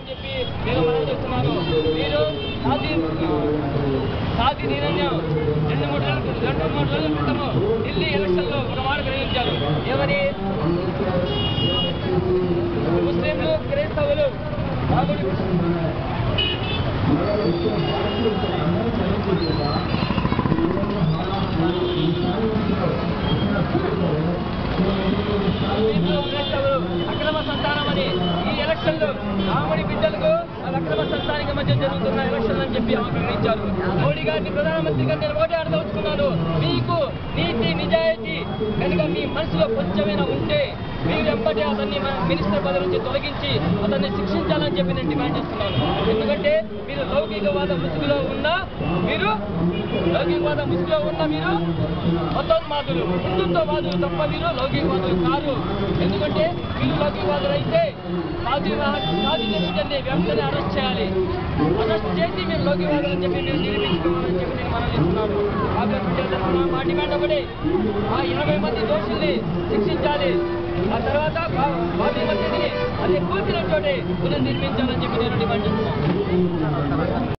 చేయాలని చెప్పి నేను మనం చెప్తున్నాను మీరు సాధి సాధి నిరణ్య రెండు మూడు రోజులు రెండు మూడు రోజుల క్రితము ఢిల్లీ ఎలక్షన్లో ఒక మాట గ్రహించారు ఏమని ముస్లింలు క్రైస్తవులు రాముడి ముస్లింలు క్రైస్తవులు అక్రమ సంతానం అని ఈ ఎలక్షన్లు రాముడి బిడ్డలకు వాళ్ళ అక్రమ సంతానికి మధ్య జరుగుతున్న ఎలక్షన్ అని చెప్పి ఆగ్రహించారు మోడీ గారిని ప్రధానమంత్రిగా నేను ఓటే అడగలుచుకున్నాను మీకు నీతి నిజాయితీ కనుక మీ మనసులో కొంచెమైనా ఉంటే మీరు వెంబడి అతన్ని మన మినిస్టర్ పదవి నుంచి తొలగించి అతన్ని శిక్షించాలని చెప్పి నేను డిమాండ్ చేస్తున్నాను ఎందుకంటే మీరు లౌకికవాద ముసుగులో ఉన్న మీరు లౌకికవాద ముసుగులో ఉన్న మీరు మతోన్మాదులు హిందుత్వవాదులు తప్ప మీరు లౌకికవాదులు కారు ఎందుకంటే మీరు లౌకికవాదులు అయితే సాధి సాధి జరుగుతుంది వెంటనే అరెస్ట్ చేయాలి అరెస్ట్ చేసి మీరు లౌకికవాదులు అని చెప్పి మీరు నిరూపించుకోవాలని చెప్పి నేను మనం చేస్తున్నాను కాబట్టి మా డిమాండ్ ఒకటి ఆ ఇరవై మంది దోషుల్ని శిక్షించాలి ఆ తర్వాత బాబీ మసీదుని అది కూర్చున్న చోటే పునర్నిర్మించాలని చెప్పి నేను డిమాండ్ చేస్తున్నాను